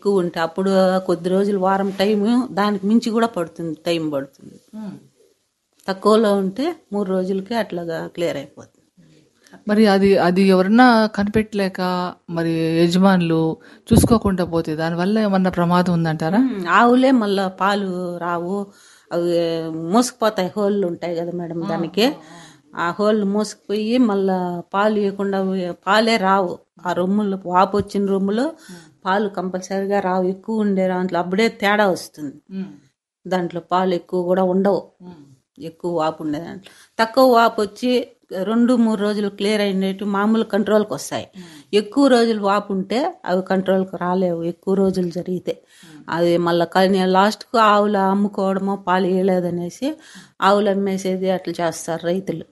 ఎక్కువ ఉంటే అప్పుడు కొద్ది రోజులు వారం టైం దానికి మించి కూడా పడుతుంది టైం పడుతుంది తక్కువలో ఉంటే మూడు రోజులకి అట్లాగా క్లియర్ అయిపోతుంది మరి అది అది ఎవరన్నా కనిపెట్టలేక మరి యజమానులు చూసుకోకుండా పోతే దానివల్ల ఏమన్నా ప్రమాదం ఉందంటారా ఉమ్, ఆవులే మళ్ళా పాలు రావు అవి మూసుకుపోతాయి హోళ్ళు ఉంటాయి కదా మేడం దానికి ఆ హోళ్ళు మూసుకుపోయి మళ్ళా పాలు ఇవ్వకుండా పాలే రావు ఆ రొమ్ములు వాపు వచ్చిన రొమ్ములో పాలు కంపల్సరిగా రావు ఎక్కువ ఉండే దాంట్లో అప్పుడే తేడా వస్తుంది దాంట్లో పాలు ఎక్కువ కూడా ఉండవు ఎక్కువ వాపు ఉండే దాంట్లో తక్కువ వాపు వచ్చి రెండు మూడు రోజులు క్లియర్ అయినట్టు మామూలు కంట్రోల్కి వస్తాయి ఎక్కువ రోజులు వాపు ఉంటే అవి కంట్రోల్కి రాలేవు ఎక్కువ రోజులు జరిగితే అది మళ్ళీ కానీ లాస్ట్కు ఆవులు అమ్ముకోవడమో పాలు ఇవ్వలేదనేసి ఆవులు అమ్మేసేది అట్లా చేస్తారు రైతులు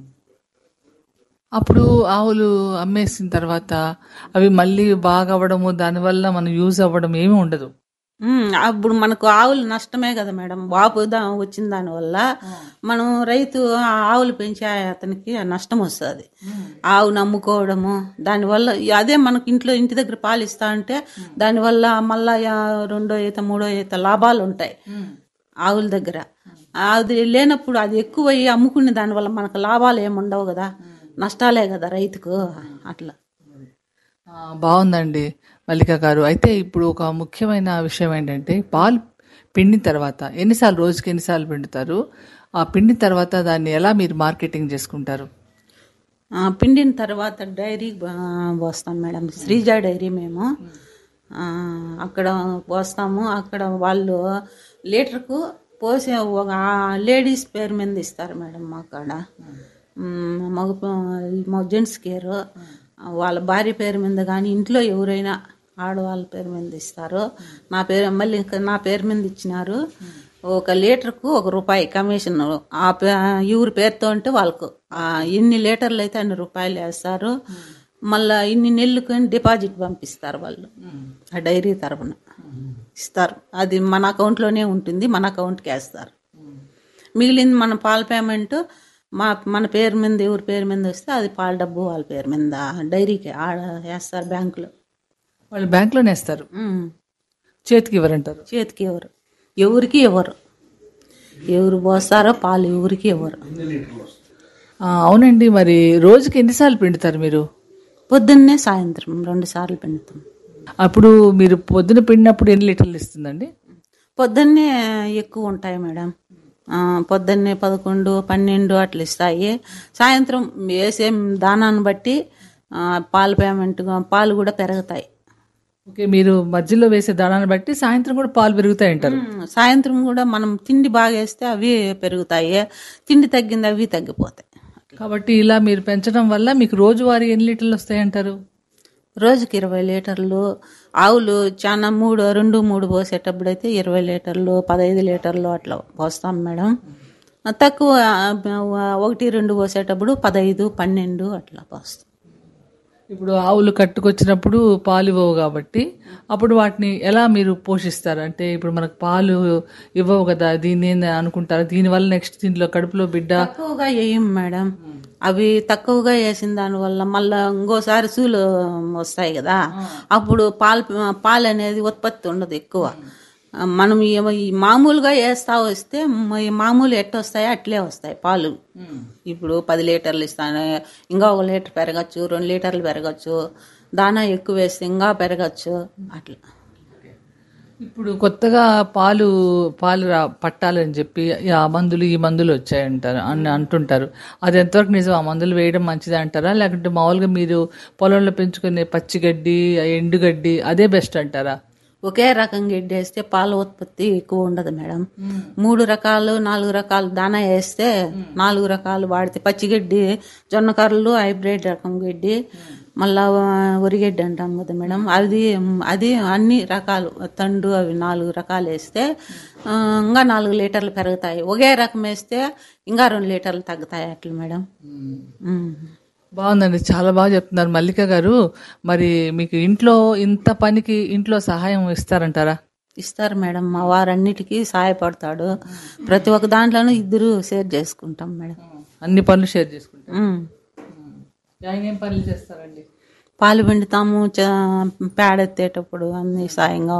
అప్పుడు ఆవులు అమ్మేసిన తర్వాత అవి మళ్ళీ బాగా అవ్వడము దానివల్ల మనం యూజ్ అవ్వడం ఏమీ ఉండదు ఉమ్, అప్పుడు మనకు ఆవులు నష్టమే కదా మేడం వాపు దా వచ్చిన దానివల్ల మనం రైతు ఆ ఆవులు పెంచే అతనికి ఆ నష్టం వస్తుంది ఆవును అమ్ముకోవడము దానివల్ల అదే మనకు ఇంట్లో ఇంటి దగ్గర పాలు ఇస్తా అంటే దానివల్ల మళ్ళా యా- రెండో ఈత మూడో ఈత లాభాలు ఉంటాయి ఆవుల దగ్గర అది లేనప్పుడు అది ఎక్కువ అయ్యి అమ్ముకునే దానివల్ల మనకు లాభాలు ఏమి ఉండవు కదా నష్టాలే కదా రైతుకు అట్లా ఆ, బాగుందండి మల్లిక గారు అయితే ఇప్పుడు ఒక ముఖ్యమైన విషయం ఏంటంటే పాలు పిండిన తర్వాత ఎన్నిసార్లు రోజుకి ఎన్నిసార్లు పిండుతారు ఆ పిండిన తర్వాత దాన్ని ఎలా మీరు మార్కెటింగ్ చేసుకుంటారు ఆ, పిండిన తర్వాత డైరీ పోస్తాం మేడం శ్రీజ డైరీ మేము ఆ, అక్కడ పోస్తాము అక్కడ వాళ్ళు లీటర్కు పోసే ఒక లేడీస్ పేరు మీద ఇస్తారు మేడం మా కాడ మ్, మగ మగ జెంట్స్ కేర్ వాళ్ళ భార్య పేరు మీద కానీ ఇంట్లో ఎవరైనా ఆడవాళ్ళ పేరు మీద ఇస్తారు నా పేరు మళ్ళీ ఇంకా నా పేరు మీద ఇచ్చినారు ఒక లీటర్కు ఒక రూపాయి కమిషన్ ఆ పే- ఎవరి పేరుతో అంటే వాళ్ళకు ఆ ఎన్ని లీటర్లు అయితే అన్ని రూపాయలు వేస్తారు మళ్ళా ఇన్ని నెలలకు డిపాజిట్ పంపిస్తారు వాళ్ళు ఆ డైరీ తరపున ఇస్తారు అది మన అకౌంట్లోనే ఉంటుంది మన అకౌంట్కి వేస్తారు మిగిలింది మన పాల పేమెంట్ మా మన పేరు మీద ఎవరి పేరు మీద వస్తే అది పాల డబ్బు వాళ్ళ పేరు మీద డైరీకి ఆడ వేస్తారు బ్యాంకులో వాళ్ళు బ్యాంక్లోనే వేస్తారు ఉమ్. చేతికి ఇవ్వరంటారు చేతికి ఎవరు ఎవరికి ఎవరు ఎవరు పోస్తారో పాలు ఎవరికి ఎవరు ఆ, అవునండి మరి రోజుకి ఎన్నిసార్లు పిండుతారు మీరు పొద్దున్నే సాయంత్రం రెండు సార్లు పిండుతాం అప్పుడు మీరు పొద్దున పిండినప్పుడు ఎన్ని లీటర్లు ఇస్తుందండి పొద్దున్నే ఎక్కువ ఉంటాయి మేడం ఆ, పొద్దున్నే పదకొండు పన్నెండు అట్లా ఇస్తాయి సాయంత్రం వేసే దానాన్ని బట్టి ఆ, పాల పేమెంట్ పాలు కూడా పెరుగుతాయి ఓకే మీరు మధ్యలో వేసే దానాన్ని బట్టి సాయంత్రం కూడా పాలు పెరుగుతాయి అంటారు ఉమ్, సాయంత్రం కూడా మనం తిండి బాగా వేస్తే అవి పెరుగుతాయి తిండి తగ్గింది అవి తగ్గిపోతాయి కాబట్టి ఇలా మీరు పెంచడం వల్ల మీకు రోజువారీ ఎన్ని లీటర్లు వస్తాయి అంటారు రోజుకి ఇరవై లీటర్లు ఆవులు చాలా మూడు రెండు మూడు పోసేటప్పుడు అయితే ఇరవై లీటర్లు పదహైదు లీటర్లు అట్లా పోస్తాం మేడం తక్కువ ఆ, ఒకటి రెండు పోసేటప్పుడు పదహైదు పన్నెండు అట్లా పోస్తాం ఇప్పుడు ఆవులు కట్టుకొచ్చినప్పుడు పాలు ఇవ్వవు కాబట్టి అప్పుడు వాటిని ఎలా మీరు పోషిస్తారు అంటే ఇప్పుడు మనకు పాలు ఇవ్వవు కదా దీన్ని ఏంది అనుకుంటారు దీనివల్ల నెక్స్ట్ దీంట్లో కడుపులో బిడ్డ తక్కువగా వేయం మేడం అవి తక్కువగా వేసిన దానివల్ల మళ్ళా ఇంకోసారి సూలు వస్తాయి కదా అప్పుడు పాలు పాలు అనేది ఉత్పత్తి ఉండదు ఎక్కువ మనం ఈ- ఈ మామూలుగా వేస్తా వస్తే మ- ఈ మామూలు ఎట్ట వస్తాయో అట్లే వస్తాయి పాలు ఇప్పుడు పది లీటర్లు ఇస్తాను ఇంకా ఒక లీటర్ పెరగచ్చు రెండు లీటర్లు పెరగచ్చు దానా ఎక్కువ వేస్తే ఇంకా పెరగచ్చు అట్లా ఇప్పుడు కొత్తగా పాలు పాలు రా పట్టాలని చెప్పి ఆ మందులు ఈ మందులు వచ్చాయంటారు అని అంటుంటారు అది ఎంతవరకు నిజం ఆ మందులు వేయడం మంచిది అంటారా లేకుంటే మామూలుగా మీరు పొలంలో పెంచుకునే పచ్చిగడ్డి ఎండుగడ్డి అదే బెస్ట్ అంటారా ఒకే రకం గడ్డి వేస్తే పాల ఉత్పత్తి ఎక్కువ ఉండదు మేడం మూడు రకాలు నాలుగు రకాలు దానా వేస్తే నాలుగు రకాలు వాడితే పచ్చిగడ్డి జొన్న కర్రలు హైబ్రిడ్ రకం గడ్డి మళ్ళా వరిగడ్డి అంటాం కదా మేడం అది అది అన్ని రకాలు తండు అవి నాలుగు రకాలు వేస్తే ఆ, ఇంకా నాలుగు లీటర్లు పెరుగుతాయి ఒకే రకం వేస్తే ఇంకా రెండు లీటర్లు తగ్గుతాయి అట్లా మేడం ఉమ్. బాగుందండి చాలా బాగా చెప్తున్నారు మల్లిక గారు మరి మీకు ఇంట్లో ఇంత పనికి ఇంట్లో సహాయం ఇస్తారంటారా ఇస్తారు మేడం మా వారన్నిటికీ సహాయపడతాడు ప్రతి ఒక్క దాంట్లోనూ ఇద్దరు షేర్ చేసుకుంటాం మేడం అన్ని పనులు షేర్ చేసుకుంటారు ఉమ్. ఆయన ఏం పనులు చేస్తారండి పాలు పిండుతాము చ- పేడ ఎత్తేటప్పుడు అన్ని సాయంగా